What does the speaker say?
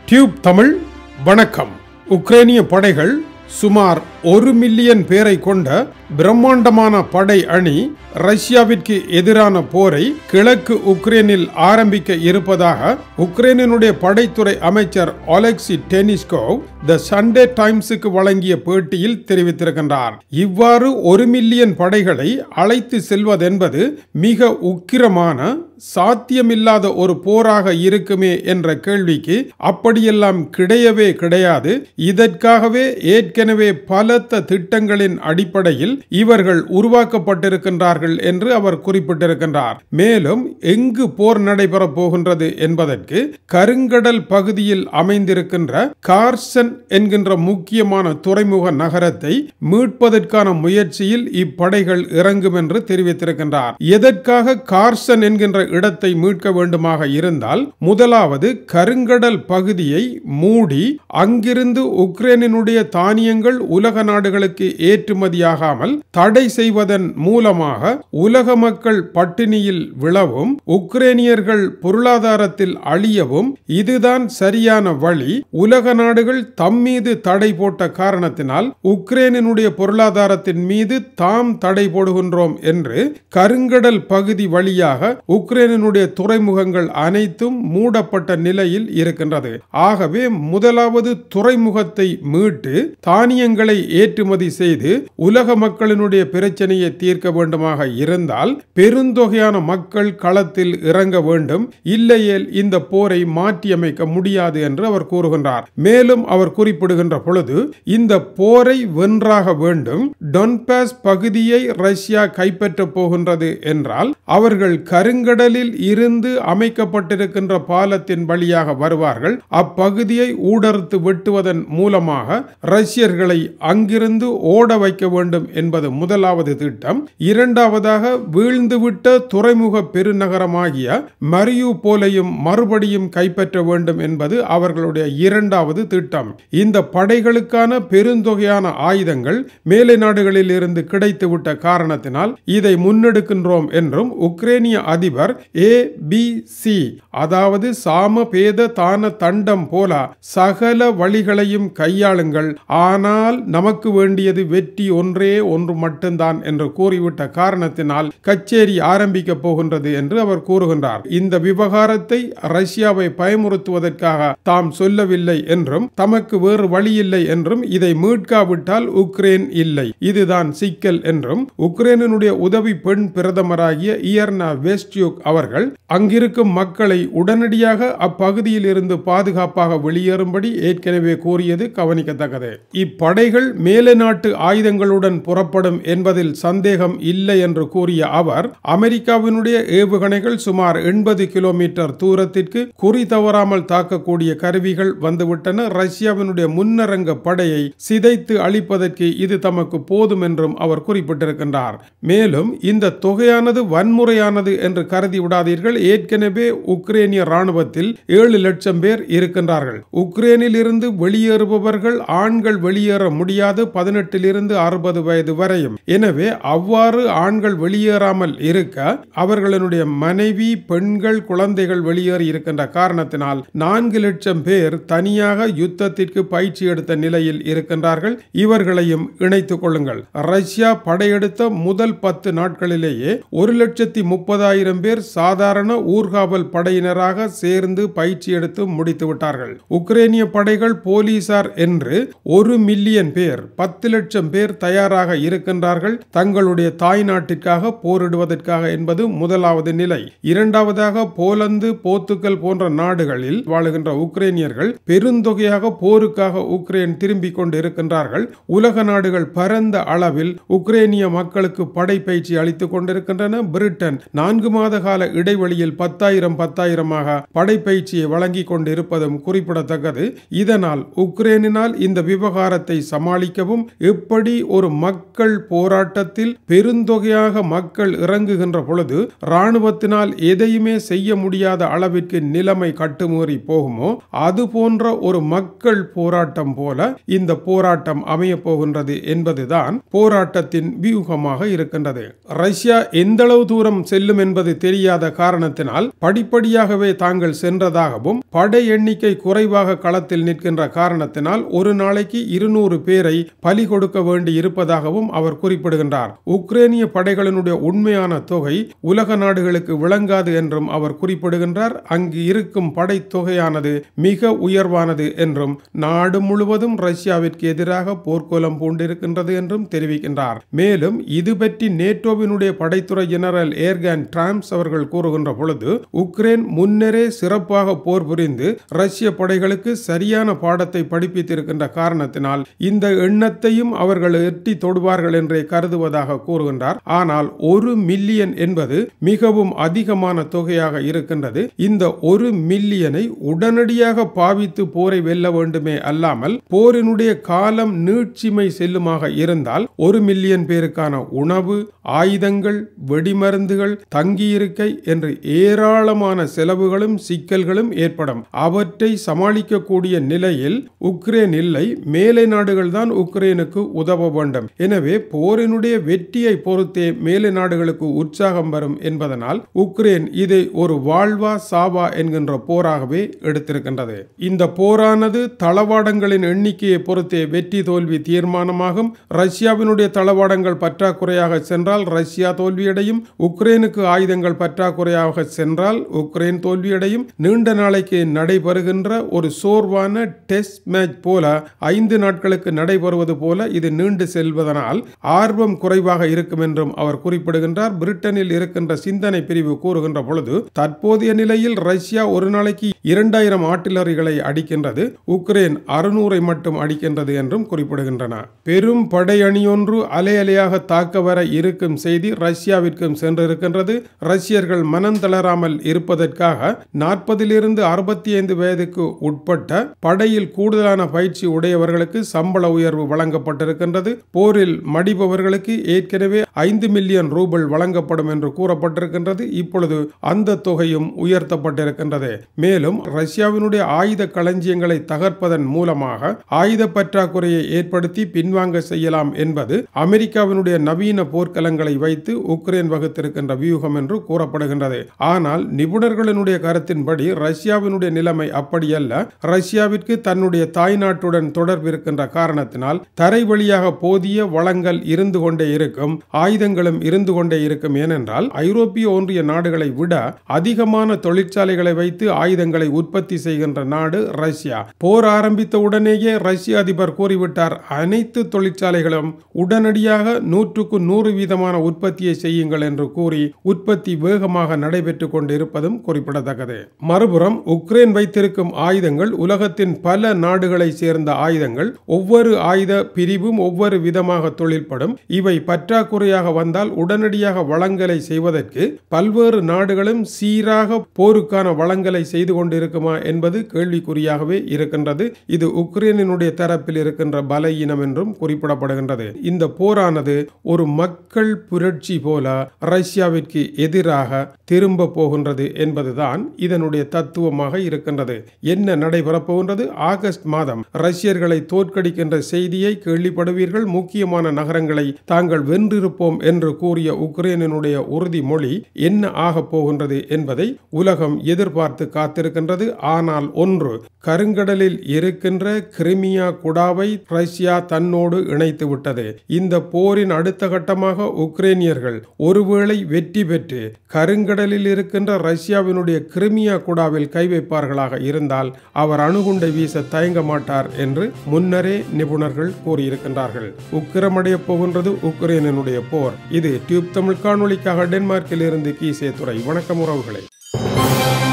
tube Tamil வணக்கம் உக்ரைனிய படைகள் சுமார் ஒரு மில்லியன் பேரை கொண்ட பிரம்மாண்டமான படை அணி ரஷ்யாவிற்கு எதிரான போரை கிழக்கு உக்ரைனில் ஆரம்பிக்க இருப்பதாக உக்ரைனினுடைய படைத்துறை அமைச்சர் ஒலெக்சி டெனிஸ்கோவ் த சண்டே டைம்ஸுக்கு வழங்கிய பேட்டியில் தெரிவித்திருக்கின்றார் இவ்வாறு ஒரு மில்லியன் படைகளை அழைத்து செல்வதென்பது மிக உக்கிரமான சாத்தியமில்லாத ஒரு போராக இருக்குமே என்ற கேள்விக்கு அப்படியெல்லாம் கிடையவே கிடையாது இதற்காகவே ஏற்கனவே பலத்த திட்டங்களின் அடிப்படையில் இவர்கள் உருவாக்கப்பட்டிருக்கின்றார்கள் என்று அவர் குறிப்பிட்டிருக்கின்றார் மேலும் எங்கு போர் நடைபெறப் போகின்றது என்பதற்கு கருங்கடல் பகுதியில் அமைந்திருக்கின்ற கார்சன் என்கின்ற முக்கியமான துறைமுக நகரத்தை மீட்பதற்கான முயற்சியில் இப்படைகள் இறங்கும் என்று தெரிவித்திருக்கின்றார் எதற்காக கார்சன் என்கின்ற இடத்தை மீட்க வேண்டுமாக இருந்தால் முதலாவது கருங்கடல் பகுதியை மூடி அங்கிருந்து உக்ரைனினுடைய தானியங்கள் உலக நாடுகளுக்கு ஏற்றுமதியாகாமல் தடை செய்வதன் மூலமாக உலக மக்கள் பட்டினியில் விழவும் உக்ரைனியர்கள் பொருளாதாரத்தில் அழியவும் இதுதான் சரியான வழி உலக நாடுகள் தம் மீது தடை போட்ட காரணத்தினால் உக்ரைனினுடைய பொருளாதாரத்தின் மீது தாம் தடை போடுகின்றோம் என்று கருங்கடல் பகுதி வழியாக உக்ரைனினுடைய துறைமுகங்கள் அனைத்தும் மூடப்பட்ட நிலையில் இருக்கின்றது ஆகவே முதலாவது துறைமுகத்தை மீட்டு தானியங்களை ஏற்றுமதி செய்து உலக மக்களினுடைய பிரச்சனையை தீர்க்க வேண்டுமாக இருந்தால் பெருந்தொகையான மக்கள் களத்தில் இறங்க வேண்டும் இல்லையேல் இந்த போரை மாற்றியமைக்க முடியாது என்று அவர் கூறுகின்றார் மேலும் அவர் குறிப்பிடுகின்ற பொழுது இந்த போரை வென்றாக வேண்டும் டொன்பாஸ் பகுதியை ரஷ்யா கைப்பற்ற போகின்றது என்றால் அவர்கள் கருங்கடலில் இருந்து அமைக்கப்பட்டிருக்கின்ற பாலத்தின் வழியாக வருவார்கள் அப்பகுதியை ஊடறுத்து வெட்டுவதன் மூலமாக ரஷ்யர்களை அங்கிருந்து ஓட வைக்க வேண்டும் என்பது முதலாவது திட்டம் இரண்டாவதாக வீழ்ந்துவிட்ட துறைமுக பெருநகரமாகிய மரியு போலையும் மறுபடியும் கைப்பற்ற வேண்டும் என்பது அவர்களுடைய இரண்டாவது திட்டம் இந்த படைகளுக்கான பெருந்தொகையான ஆயுதங்கள் மேலை நாடுகளில் இருந்து கிடைத்துவிட்ட காரணத்தினால் இதை முன்னெடுக்கின்றோம் என்றும் உக்ரைனிய அதிபர் ஏ பி சி அதாவது சாம பேத தான தண்டம் போல சகல வழிகளையும் கையாளுங்கள் ஆனால் நமக்கு வேண்டியது வெற்றி ஒன்றே ஒன்று மட்டும்தான் என்று கூறிவிட்ட காரணத்தினால் கச்சேரி ஆரம்பிக்க போகின்றது என்று அவர் கூறுகின்றார் இந்த விவகாரத்தை ரஷ்யாவை பயமுறுத்துவதற்காக தாம் சொல்லவில்லை என்றும் தமக்கு வேறு வழி இல்லை என்றும் இதை மீட்காவிட்டால் உக்ரைன் இல்லை இதுதான் சிக்கல் என்றும் உக்ரைனுடைய உதவி பெண் பிரதமராகிய இயர்னா வெஸ்டியூக் அவர்கள் அங்கிருக்கும் மக்களை உடனடியாக அப்பகுதியில் இருந்து பாதுகாப்பாக வெளியேறும்படி ஏற்கனவே கூறியது கவனிக்கத்தக்கது இப்படைகள் மேலை நாட்டு ஆயுதங்களுடன் புறப்படும் என்பதில் சந்தேகம் இல்லை என்று கூறிய அவர் அமெரிக்காவினுடைய ஏவுகணைகள் சுமார் எண்பது கிலோமீட்டர் தூரத்திற்கு குறி தவறாமல் தாக்கக்கூடிய கருவிகள் வந்துவிட்டன ரஷ்யாவினுடைய முன்னரங்க படையை சிதைத்து அழிப்பதற்கு இது தமக்கு போதும் என்றும் அவர் குறிப்பிட்டிருக்கின்றார் மேலும் இந்த தொகையானது வன்முறையானது என்று கருதி விடாதீர்கள் ஏற்கனவே உக்ரைனிய ராணுவத்தில் ஏழு லட்சம் பேர் இருக்கின்றார்கள் உக்ரைனில் இருந்து வெளியேறுபவர்கள் ஆண்கள் வெளியேற முடியாது பதினெட்டிலிருந்து அறுபது வயது வரையும் எனவே அவ்வாறு ஆண்கள் வெளியேறாமல் இருக்க அவர்களுடைய மனைவி பெண்கள் குழந்தைகள் வெளியேறி இருக்கின்ற காரணத்தினால் நான்கு லட்சம் பேர் தனியாக யுத்தத்திற்கு பயிற்சி எடுத்த நிலையில் இருக்கின்றார்கள் இவர்களையும் இணைத்துக் கொள்ளுங்கள் ரஷ்யா படையெடுத்த முதல் பத்து நாட்களிலேயே ஒரு லட்சத்தி முப்பதாயிரம் பேர் சாதாரண ஊர்காவல் படையினராக சேர்ந்து பயிற்சி எடுத்து முடித்து விட்டார்கள் உக்ரைனிய படைகள் போலீசார் என்று ஒரு மில்லியன் பேர் பத்து லட்சம் பேர் தயாராக இருக்கின்றார்கள் தங்களுடைய தாய் நாட்டிற்காக போரிடுவதற்காக என்பது முதலாவது நிலை இரண்டாவதாக போலந்து போர்த்துக்கல் போன்ற நாடுகளில் வாழுகின்ற உக்ரைனியர்கள் பெருந்தொகையாக போருக்காக உக்ரைன் திரும்பிக் கொண்டு இருக்கின்றார்கள் உலக நாடுகள் பரந்த அளவில் உக்ரைனிய மக்களுக்கு படை பயிற்சி அளித்துக் கொண்டிருக்கின்றன பிரிட்டன் நான்கு மாத கால இடைவெளியில் பத்தாயிரம் பத்தாயிரமாக படை பயிற்சியை வழங்கிக் கொண்டிருப்பதும் குறிப்பிடத்தக்கது இதனால் உக்ரைனினால் இந்த விவகாரத்தை சமாளிக்கவும் எப்படி ஒரு மக்கள் போராட்டத்தில் பெருந்தொகையாக மக்கள் இறங்குகின்ற பொழுது இராணுவத்தினால் எதையுமே செய்ய முடியாத அளவிற்கு நிலைமை கட்டுமீறி போகுமோ அது போன்ற ஒரு மக்கள் போராட்டம் போல இந்த போராட்டம் அமைய போகின்றது என்பதுதான் போராட்டத்தின் வியூகமாக இருக்கின்றது ரஷ்யா எந்த அளவு தூரம் செல்லும் என்பது தெரியாத காரணத்தினால் படிப்படியாகவே தாங்கள் சென்றதாகவும் படை எண்ணிக்கை குறைவாக களத்தில் நிற்கின்ற காரணத்தினால் ஒரு நாளைக்கு இருநூறு பேரை பலி கொடுக்க வேண்டி இருப்பதாகவும் அவர் குறிப்பிடுகின்றார் உக்ரைனிய படைகளினுடைய உண்மையான தொகை உலக நாடுகளுக்கு விளங்காது என்றும் அவர் குறிப்பிடுகின்றார் அங்கு இருக்கும் படை தொகையானது மிக உயர்வானது என்றும் நாடு முழுவதும் ரஷ்யாவிற்கு எதிராக போர்க்கோலம் பூண்டிருக்கின்றது என்றும் தெரிவிக்கின்றார் மேலும் இது பற்றி நேட்டோவினுடைய படைத்துறை ஜெனரல் ஏர்கன் டிராம்ஸ் அவர்கள் கூறுகின்ற பொழுது உக்ரைன் முன்னரே சிறப்பாக போர் புரிந்து ரஷ்ய படைகளுக்கு சரியான பாடத்தை படிப்பித்திருக்கின்ற காரணத்தினால் இந்த எண்ணத்தையும் அவர்கள் எட்டி தொடுவார்கள் என்றே கருதுவதாக கூறுகின்றார் ஆனால் ஒரு மில்லியன் என்பது மிகவும் அதிகமான தொகையாக இருக்கின்றது இந்த ஒரு மில்லியனை உடனடியாக பாவித்து போரை வெல்ல வேண்டுமே அல்லாமல் போரினுடைய காலம் நீட்சிமை செல்லுமாக இருந்தால் ஒரு மில்லியன் பேருக்கான உணவு ஆயுதங்கள் வெடிமருந்துகள் தங்கியிருக்கை என்று ஏராளமான செலவுகளும் சிக்கல்களும் ஏற்படும் அவற்றை சமாளிக்கக்கூடிய நிலையில் உக்ரைன் இல்லை மேலை நாடுகள் தான் உக்ரைனுக்கு உதவ வேண்டும் எனவே போரினுடைய வெற்றியை பொறுத்தே மேலை நாடுகளுக்கு உற்சாகம் வரும் என்பதனால் உக்ரைன் இதை ஒரு வாழ்வா சாவா என்கின்ற போராகவே எடுத்திருக்கின்றது இந்த போரானது தளவாடங்களின் எண்ணிக்கையை பொறுத்தே வெற்றி தோல்வி தீர்மானமாகும் ரஷ்யாவினுடைய தளவாடங்கள் பற்றாக்குறையாக சென்றால் ரஷ்யா தோல்வியடையும் உக்ரைனுக்கு ஆயுதங்கள் பற்றாக்குறையாக சென்றால் உக்ரைன் தோல்வியடையும் நீண்ட நாளைக்கு நடைபெறுகின்ற ஒரு சோர்வான டெஸ்ட் மேட்ச் போல ஐந்து நாட்களுக்கு நடைபெறுவது போல இது நீண்டு செல்வதனால் ஆர்வம் குறைவாக இருக்கும் என்றும் அவர் குறிப்பிடுகின்றார் பிரிட்டனில் இருக்கின்ற சிந்தனை பிரிவு கூறுகின்ற பொழுது தற்போதைய நிலையில் ரஷ்யா ஒரு நாளைக்கு இரண்டாயிரம் ஆர்டிலரிகளை அடிக்கின்றது உக்ரைன் அறுநூறை மட்டும் அடிக்கின்றது என்றும் குறிப்பிடுகின்றன பெரும் படையணியொன்று அலை அலையாக தாக்க வர இருக்கும் செய்தி ரஷ்யாவிற்கும் சென்றிருக்கின்றது ரஷ்யர்கள் மனம் தளராமல் இருப்பதற்காக நாற்பதிலிருந்து அறுபத்தி ஐந்து வயதுக்கு உட்பட்ட படையில் கூடுதலான பயிற்சி உடையவர்களுக்கு சம்பள உயர்வு வழங்கப்பட்டிருக்கின்றது போரில் மடிபவர்களுக்கு ஏற்கனவே ஐந்து மில்லியன் ரூபல் வழங்கப்படும் என்று கூறப்பட்டிருக்கின்றது இப்பொழுது அந்த தொகையும் உயர்த்தப்பட்டிருக்கின்றது மேலும் ரஷ்யாவினுடைய ஆயுத களஞ்சியங்களை தகர்ப்பதன் மூலமாக ஆயுத பற்றாக்குறையை ஏற்படுத்தி பின்வாங்க செய்யலாம் என்பது அமெரிக்காவினுடைய நவீன போர்க்களங்களை வைத்து உக்ரைன் வகுத்திருக்கின்ற வியூகம் என்று கூறப்படுகின்றது ஆனால் நிபுணர்களினுடைய கருத்தின்படி ரஷ்யாவினுடைய நிலைமை அப்படியல்ல ரஷ்யாவிற்கு தன்னுடைய தாய்நாட்டுடன் தொடர்பு இருக்கின்ற காரணத்தினால் தரை வழியாக போதிய வளங்கள் இருந்து கொண்டே இருக்கும் ஆயுதங்களும் இருந்து கொண்டே இருக்கும் ஏனென்றால் ஐரோப்பிய ஒன்றிய நாடுகளை விட அதிகமான தொழிற்சாலைகளை வைத்து ஆயுதங்களை உற்பத்தி செய்கின்ற நாடு ரஷ்யா போர் ஆரம்பித்த உடனேயே ரஷ்ய அதிபர் கூறிவிட்டார் அனைத்து தொழிற்சாலைகளும் உடனடியாக நூற்றுக்கு நூறு வீதமான உற்பத்தியை செய்யுங்கள் என்று கூறி உற்பத்தி வேகமாக நடைபெற்றுக் கொண்டிருப்பதும் குறிப்பிடத்தக்கது மறுபுறம் உக்ரைன் வைத்திருக்கும் ஆயுதங்கள் உலகத்தின் பல நாடுகளை சேர்ந்த ஆயுதங்கள் ஒவ்வொரு ஆயுத பிரிவும் ஒவ்வொரு விதமாக தொழில்படும் இவை பற்றாக்குறையாக வந்தால் உடனடியாக வளங்களை செய்வதற்கு பல்வேறு நாடுகளும் சீராக போருக்கான வளங்களை செய்து கொண்டிருக்குமா என்பது கேள்விக்குறியாகவே இருக்கின்றது இது உக்ரைனினுடைய தரப்பில் இருக்கின்ற பலவீனம் என்றும் குறிப்பிடப்படுகின்றது இந்த போரானது ஒரு மக்கள் புரட்சி போல ரஷ்யாவிற்கு எதிராக திரும்ப போகின்றது என்பதுதான் இதனுடைய தத்துவமாக இருக்கின்றது என்ன நடைபெறப் போகின்றது ஆகஸ்ட் மாதம் ரஷ்யர்களை தோற்கடிக்கின்ற செய்தியை கேள்விப்படுவீர்கள் முக்கியமான நகரங்களை தாங்கள் வென்றிருப்போம் என்று கூறிய உக்ரைனினுடைய உறுதிமொழி என்ன ஆகப் போகின்றது என்பதை உலகம் எதிர்பார்த்து காத்திருக்கின்றது ஆனால் ஒன்று கருங்கடலில் இருக்கின்ற கிரிமியா குடாவை ரஷ்யா தன்னோடு இணைத்து விட்டது இந்த போரின் அடுத்த கட்டமாக உக்ரைனியர்கள் ஒருவேளை வெற்றி பெற்று கருங்கடலில் இருக்கின்ற ரஷ்யாவினுடைய கிரிமியா குடாவில் கை வைப்பார்களாக இருந்தால் அவர் அணுகுண்டை வீச தயங்க மாட்டார் என்று முன்னரே நிபுணர்கள் கூறியிருக்கின்றார்கள் உக்கிரமடைய போகின்றது உக்ரைனினுடைய போர் இது டியூப் தமிழ் காணொளிக்காக டென்மார்க்கில் இருந்து கீசே துறை வணக்கம் உறவுகளே